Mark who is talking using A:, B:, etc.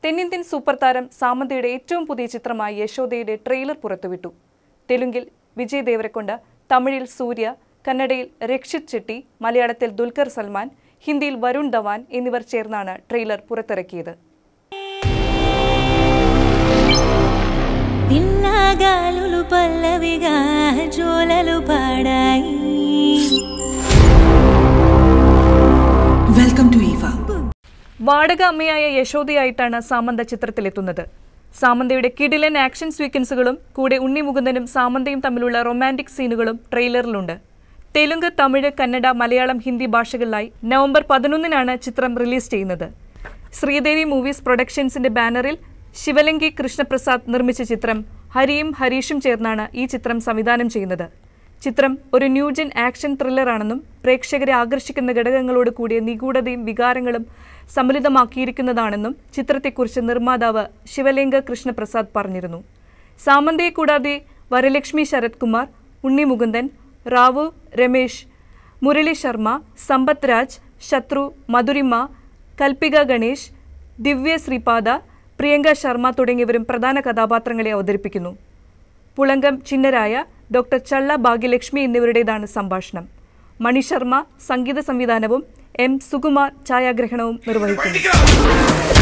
A: തെന്നിന്ത്യൻ സൂപ്പർ താരം സാമന്തയുടെ ഏറ്റവും പുതിയ ചിത്രമായ യശോദയുടെ ട്രെയിലർ പുറത്തുവിട്ടു തെലുങ്കിൽ വിജയ് ദേവരക്കൊണ്ട തമിഴിൽ സൂര്യ കന്നഡയിൽ രക്ഷിത് ചെട്ടി മലയാളത്തിൽ ദുൽഖർ സൽമാൻ ഹിന്ദിയിൽ വരുൺ ധവാൻ എന്നിവർ ചേർന്നാണ് ട്രെയിലർ പുറത്തിറക്കിയത്
B: పిల్లగాలులు పల్లవిగా జోలలు పాడాయి
C: Welcome to Eva.
A: വാടക അമ്മയായ യശോദയായിട്ടാണ് സാമന്ത ചിത്രത്തിലെത്തുന്നത് സാമന്തയുടെ കിടിലൻ ആക്ഷൻ സ്വീക്വൻസുകളും കൂടെ ഉണ്ണി മുകുന്ദനും സാമന്തയും തമ്മിലുള്ള റൊമാൻറ്റിക് സീനുകളും ട്രെയിലറിലുണ്ട് തെലുങ്ക് തമിഴ് കന്നഡ മലയാളം ഹിന്ദി ഭാഷകളിലായി നവംബർ പതിനൊന്നിനാണ് ചിത്രം റിലീസ് ചെയ്യുന്നത് ശ്രീദേവി മൂവീസ് പ്രൊഡക്ഷൻസിന്റെ ബാനറിൽ ശിവലങ്കി കൃഷ്ണപ്രസാദ് നിർമ്മിച്ച ചിത്രം ഹരിയും ഹരീഷും ചേർന്നാണ് ഈ ചിത്രം സംവിധാനം ചെയ്യുന്നത് ചിത്രം ഒരു ന്യൂജൻ ആക്ഷൻ ത്രില്ലറാണെന്നും പ്രേക്ഷകരെ ആകർഷിക്കുന്ന ഘടകങ്ങളോട് കൂടിയ നിഗൂഢതയും വികാരങ്ങളും സമ്മിളിതമാക്കിയിരിക്കുന്നതാണെന്നും ചിത്രത്തെക്കുറിച്ച് നിർമ്മാതാവ് ശിവലിംഗ കൃഷ്ണപ്രസാദ് പറഞ്ഞിരുന്നു സാമന്തയെ കൂടാതെ വരലക്ഷ്മി ശരത് കുമാർ ഉണ്ണി മുകുന്ദൻ റാവു രമേശ് മുരളി ശർമ്മ സമ്പത്ത് രാജ് ശത്രു മധുരിമ കൽപ്പിക ഗണേഷ് ദിവ്യ ശ്രീപാദ പ്രിയങ്ക ശർമ്മ തുടങ്ങിയവരും പ്രധാന കഥാപാത്രങ്ങളെ അവതരിപ്പിക്കുന്നു പുളങ്കം ചിന്നരായ ഡോക്ടർ ചള്ള ഭാഗ്യലക്ഷ്മി എന്നിവരുടേതാണ് സംഭാഷണം മണി ശർമ്മ സംഗീത സംവിധാനവും എം സുകുമാർ ഛായാഗ്രഹണവും നിർവഹിക്കുന്നു